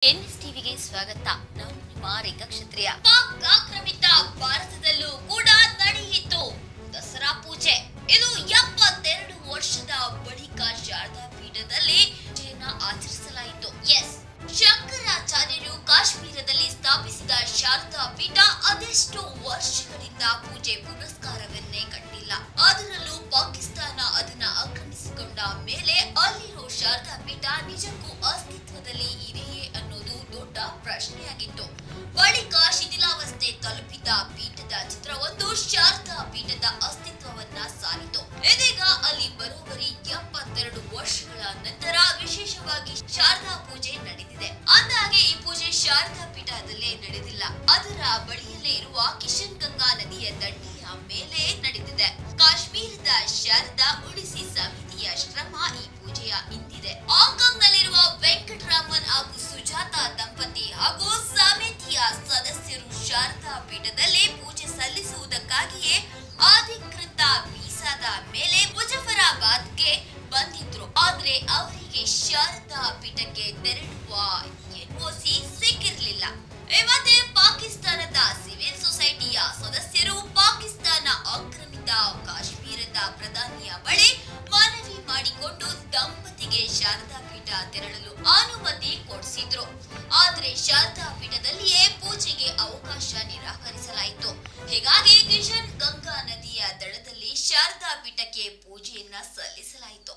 N S ಟಿವಿಗೆ ಸ್ವಾಗತ ನಾನು ನಿಮ್ಮ ರೇಖಾ ಕ್ಷತ್ರಿಯ ಪಾಕ್ ಆಕ್ರಮಿತ ಭಾರತದಲ್ಲೂ ಕೂಡ ನಡೆಯಿತು ದಸರಾ ಪೂಜೆ ಇದು ಎಪ್ಪತ್ತೆರಡು ವರ್ಷದ ಬಳಿಕ ಶಾರದಾ ಪೀಠದಲ್ಲಿ ಪೂಜೆಯನ್ನ ಆಚರಿಸಲಾಯಿತು ಎಸ್ ಶಂಕರಾಚಾರ್ಯರು ಕಾಶ್ಮೀರದಲ್ಲಿ ಸ್ಥಾಪಿಸಿದ ಶಾರದಾ ಪೀಠ ಅದೆಷ್ಟು ವರ್ಷಗಳಿಂದ ಪೂಜೆ ಪುನಸ್ಕಾರವನ್ನೇ ಕಂಡಿಲ್ಲ ಅದರಲ್ಲೂ ಪಾಕಿಸ್ತಾನ ಅದನ್ನ ಆಕ್ರಮಿಸಿಕೊಂಡ ಮೇಲೆ ಅಲ್ಲಿರೋ ಶಾರದಾ ಪೀಠ ನಿಜಕ್ಕೂ ಅಸ್ತಿತ್ವದಲ್ಲಿ ಇದೆಯೇ ಅನ್ನೋದು ದೊಡ್ಡ ಪ್ರಶ್ನೆಯಾಗಿತ್ತು ಬಳಿಕ ಶಿಥಿಲಾವಸ್ಥೆ ತಲುಪಿದ ಪೀಠದ ಚಿತ್ರವೊಂದು ಶಾರದಾ ಪೀಠದ ಅಸ್ತಿತ್ವವನ್ನ ಸಾರಿತು ಇದೀಗ ಅಲ್ಲಿ ಬರೋಬ್ಬರಿ ಎಪ್ಪತ್ತೆರಡು ವರ್ಷಗಳ ನಂತರ ವಿಶೇಷವಾಗಿ ಶಾರದಾ ಪೂಜೆ ನಡೆದಿದೆ ಅಂದಾಗೆ ಈ ಪೂಜೆ ಶಾರದಾ ಪೀಠದಲ್ಲೇ ನಡೆದಿಲ್ಲ ಅದರ ಬಳಿಯಲ್ಲೇ ಇರುವ ಕಿಶನ್ ಗಂಗಾ ನದಿಯ ದಂಡೆಯ ಮೇಲೆ ನಡೆದಿದೆ ಕಾಶ್ಮೀರದ ಶಾರದಾ ಉಳಿಸಿ ಸಮಿತಿಯ ಶ್ರಮ ಈ ಪೂಜೆಯ ಹಿಂದಿದೆ ಹಾಂಗ್ಕಾಂಗ್ ನಲ್ಲಿರುವ ವೆಂಕಟರಾಮನ್ ಹಾಗೂ ಸುಜಾತ ದಂಪತಿ ಹಾಗೂ ಸಮಿತಿಯ ಸದಸ್ಯರು ಶಾರದಾ ಪೀಠದಲ್ಲಿ ಪೂಜೆ ಸಲ್ಲಿಸುವುದಕ್ಕಾಗಿಯೇ ಅಧಿಕೃತ ವೀಸಾದ ಮೇಲೆ ಮುಜಫರಾಬಾದ್ಗೆ ಬಂದಿದ್ರು ಆದ್ರೆ ಅವರಿಗೆ ಶಾರದಾ ಪೀಠಕ್ಕೆ ತೆರಳುವ ಎನ್ಒಸಿ ಸಿಕ್ಕಿರ್ಲಿಲ್ಲ ಈ ಮಧ್ಯೆ ಪಾಕಿಸ್ತಾನದ ಸಿವಿಲ್ ಸೊಸೈಟಿಯ ಸದಸ್ಯರು ಪಾಕಿಸ್ತಾನ ಆಕ್ರಮಿತ ಕಾಶ್ಮೀರದ ಪ್ರಧಾನಿಯ ಬಳಿ ಮನವಿ ಮಾಡಿಕೊಂಡು ದಂಪತಿಗೆ ಶಾರದಾ ಪೀಠ ತೆರಳಲು ಅನುಮತಿ ಕೊಡಿಸಿದ್ರು ಆದ್ರೆ ಶಾರದಾ ಪೀಠದಲ್ಲಿಯೇ ಪೂಜೆಗೆ ಅವಕಾಶ ನಿರಾಕರಿಸಲಾಯಿತು ಹೀಗಾಗಿ ಕಿಶನ್ ಗಂಗಾ ನದಿಯ ದಡದಲ್ಲಿ ಶಾರದಾ ಪೀಠಕ್ಕೆ ಪೂಜೆಯನ್ನ ಸಲ್ಲಿಸಲಾಯಿತು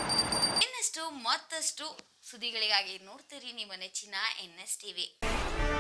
ಇನ್ನಷ್ಟು ಮತ್ತಷ್ಟು ಸುದ್ದಿಗಳಿಗಾಗಿ ನೋಡ್ತೀರಿ ನಿಮ್ಮ ನೆಚ್ಚಿನ ಎನ್ ಎಸ್ ಟಿವಿ